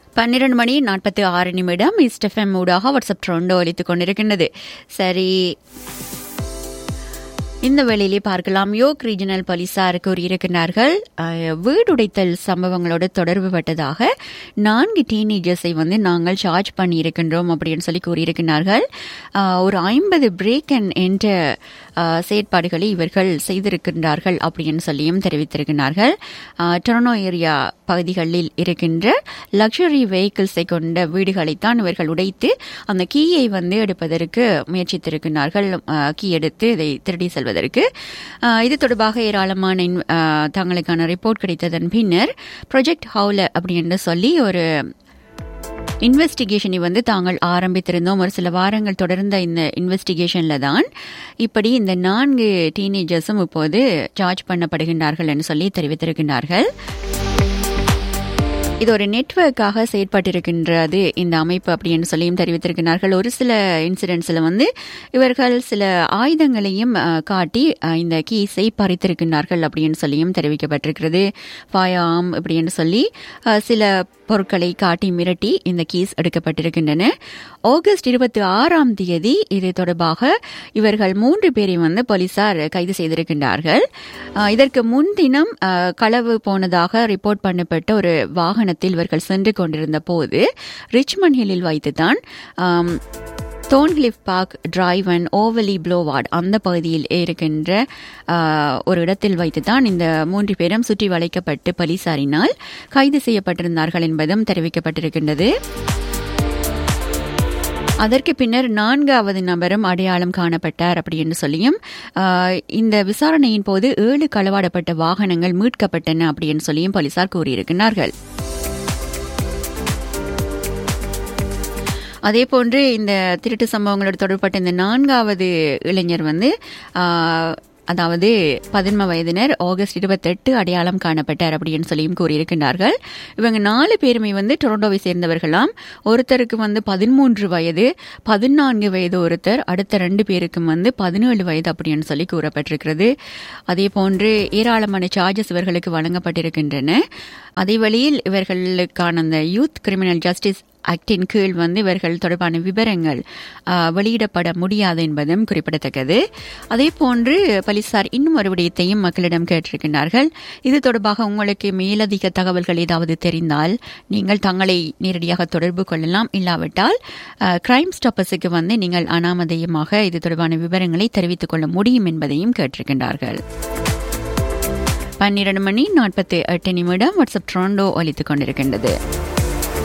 பன்னிரண்டு மணி நாற்பத்தி ஆறு நிமிடம் இஸ்டெஃப்எம் ஊடாக வாட்ஸ்அப் ட்ரெண்டோ ஒலித்துக் கொண்டிருக்கின்றது சரி இந்த வேளையிலே பார்க்கலாம் யோக் ரீஜனல் போலீசார் கூறியிருக்கிறார்கள் அஹ், வீடுடைத்தல் சம்பவங்களோடு தொடர்பு பட்டதாக நான்கு டீனேஜர்ஸை வந்து நாங்கள் சார்ஜ் பண்ணியிருக்கின்றோம் அப்படின்னு சொல்லி கூறியிருக்கிறார்கள் அஹ், ஒரு ஐம்பது பிரேக் அண்ட் என்ற அஹ், செயற்பாடுகளை இவர்கள் செய்திருக்கின்றார்கள் அப்படின்னு சொல்லியும் தெரிவித்திருக்கிறார்கள் அஹ், டொரனோ ஏரியா பகுதிகளில் இருக்கின்ற லக்ஸரி வெஹிக்கிள்ஸை கொண்ட வீடுகளைத்தான் இவர்கள் உடைத்து அந்த கீயை வந்து எடுப்பதற்கு முயற்சித்திருக்கிறார்கள் அஹ், கீ எடுத்து இதை திருடி செல்வதற்கு அஹ், இது தொடர்பாக ஏராளமான இன்- அஹ், தங்களுக்கான ரிப்போர்ட் கிடைத்ததன் பின்னர் ப்ரொஜெக்ட் ஹவுல அப்படின்னு சொல்லி ஒரு இன்வெஸ்டிகேஷனை வந்து தாங்கள் ஆரம்பித்திருந்தோம் ஒரு சில வாரங்கள் தொடர்ந்த இந்த இன்வெஸ்டிகேஷன்ல தான் இப்படி இந்த நான்கு டீனேஜர்ஸும் இப்போது சார்ஜ் பண்ணப்படுகின்றார்கள் என்று சொல்லி தெரிவித்திருக்கின்றார்கள் இது ஒரு நெட்வொர்க்காக செயற்பட்டிருக்கின்றது இந்த அமைப்பு அப்படின்னு சொல்லியும் தெரிவித்திருக்கிறார்கள் ஒரு சில இன்சிடென்ட்ஸில் வந்து இவர்கள் சில ஆயுதங்களையும் அஹ், காட்டி அஹ், இந்த கீஸை பறித்திருக்கின்றார்கள் அப்படின்னு சொல்லியும் தெரிவிக்கப்பட்டிருக்கிறது ஃபயாம் அப்படின்னு சொல்லி அஹ், சில பொருட்களை காட்டி மிரட்டி இந்த கீஸ் எடுக்கப்பட்டிருக்கின்றன ஆகஸ்ட் இருபத்தி ஆறாம் தேதி இது தொடர்பாக இவர்கள் மூன்று பேரை வந்து போலீசார் கைது செய்திருக்கின்றார்கள் அஹ், இதற்கு முன்தினம் அஹ், களவு போனதாக ரிப்போர்ட் பண்ணப்பட்ட ஒரு வாகனத்தில் இவர்கள் சென்று கொண்டிருந்த போது ரிச்மண்ட் ஹில்லில் வைத்துதான் ஆம், Thorncliffe Park Drive and Overlea Boulevard அந்த பகுதியில் இருக்கின்ற ஆ, ஒரு இடத்தில் வைத்துதான் இந்த மூன்று பேரும் சுற்றி வளைக்கப்பட்டு போலீசாரினால் கைது செய்யப்பட்டிருந்தார்கள் என்பதும் தெரிவிக்கப்பட்டிருக்கின்றது அதற்கு பின்னர் நான்காவது நபரும் அடையாளம் காணப்பட்டார் அப்படின்னு சொல்லியும் ஆ, இந்த விசாரணையின் போது ஏழு களவாடப்பட்ட வாகனங்கள் மீட்கப்பட்டன அப்படின்னு சொல்லியும் போலீசார் கூறியிருக்கிறார்கள் அதே போன்று இந்த திருட்டு சம்பவங்களோடு தொடர்பட்ட இந்த நான்காவது இளைஞர் வந்து ஆ, அதாவது பதின்ம வயதினர் ஆகஸ்ட் இருபத்தெட்டு அடையாளம் காணப்பட்டார் அப்படின்னு சொல்லியும் கூறியிருக்கின்றார்கள் இவங்க நாலு பேருமே வந்து டொரண்டோவை சேர்ந்தவர்களாம் ஒருத்தருக்கு வந்து பதிமூன்று வயது பதினான்கு வயது ஒருத்தர் அடுத்த ரெண்டு பேருக்கும் வந்து பதினேழு வயது அப்படின்னு சொல்லி கூறப்பட்டிருக்கிறது அதே போன்று ஏராளமான சார்ஜஸ் இவர்களுக்கு வழங்கப்பட்டிருக்கின்றன அதே வழியில் இவர்களுக்கான அந்த யூத் கிரிமினல் ஜஸ்டிஸ் ஆக்டின் கீழ் வந்து இவர்கள் தொடர்பான விவரங்கள் ஆ, வெளியிடப்பட முடியாது என்பதும் குறிப்பிடத்தக்கது அதே போன்று போலீசார் இன்னும் ஒரு விடயத்தையும் மக்களிடம் கேட்டிருக்கின்றார்கள் இது தொடர்பாக உங்களுக்கு மேலதிக தகவல்கள் ஏதாவது தெரிந்தால் நீங்கள் தங்களை நேரடியாக தொடர்பு கொள்ளலாம் இல்லாவிட்டால் கிரைம் ஸ்டாப்பர்ஸுக்கு வந்து நீங்கள் அனாமதேயமாக இது தொடர்பான விவரங்களை தெரிவித்துக் கொள்ள முடியும் என்பதையும் கேட்டிருக்கின்றார்கள் பன்னிரண்டு மணி நாற்பத்தி எட்டு நிமிடம் வாட்ஸ்அப் ட்ரோண்டோ ஒலித்துக் கொண்டிருக்கின்றது